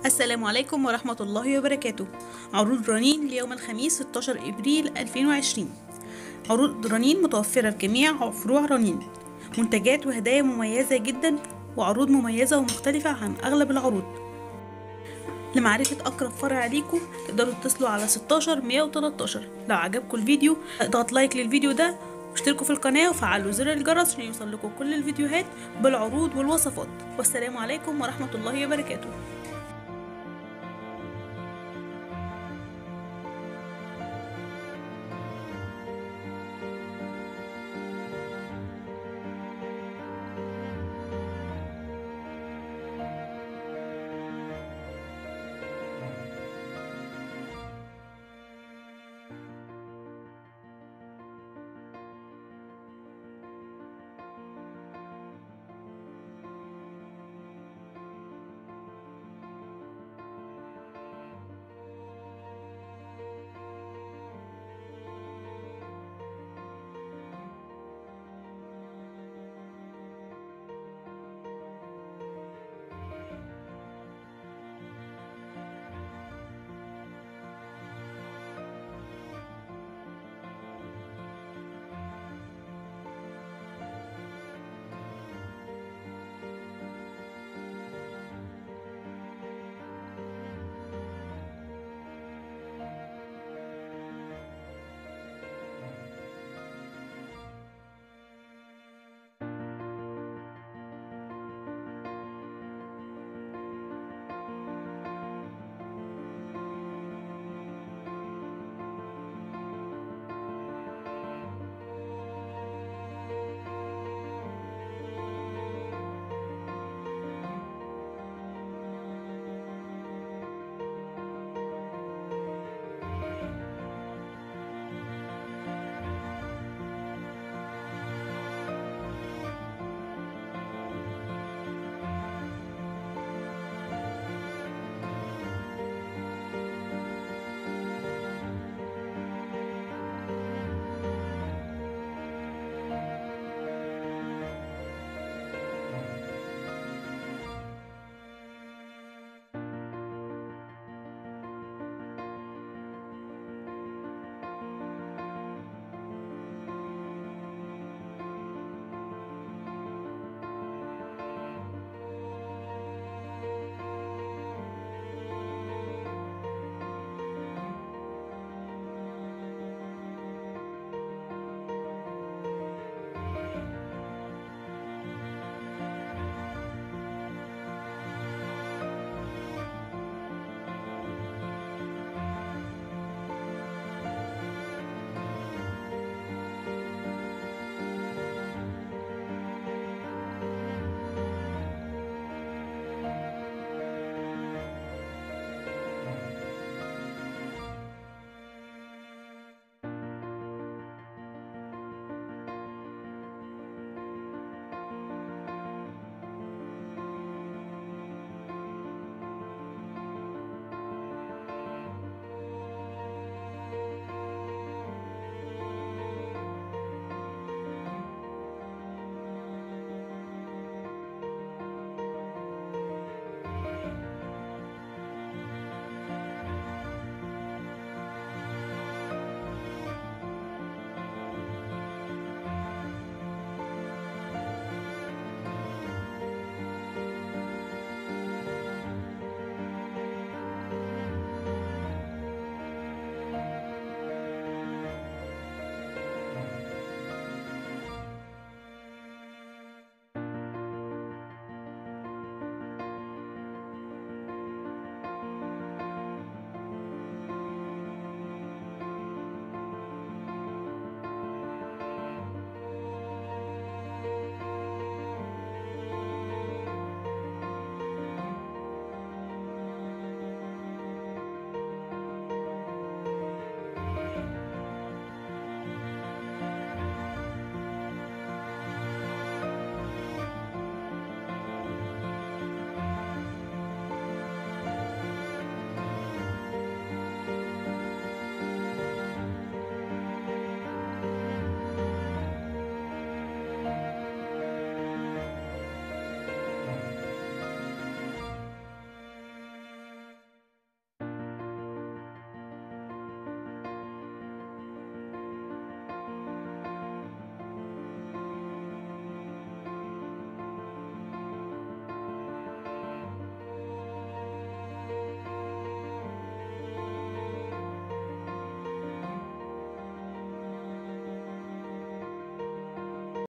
السلام عليكم ورحمة الله وبركاته عروض رنين ليوم الخميس 16 إبريل 2020 عروض رنين متوفرة في جميع فروع رنين منتجات وهدايا مميزة جدا وعروض مميزة ومختلفة عن أغلب العروض لمعرفة أقرب فرع ليكم تقدروا تتصلوا على 16 113 لو عجبكم الفيديو اضغط لايك للفيديو ده واشتركوا في القناة وفعلوا زر الجرس عشان يوصلكوا كل الفيديوهات بالعروض والوصفات والسلام عليكم ورحمة الله وبركاته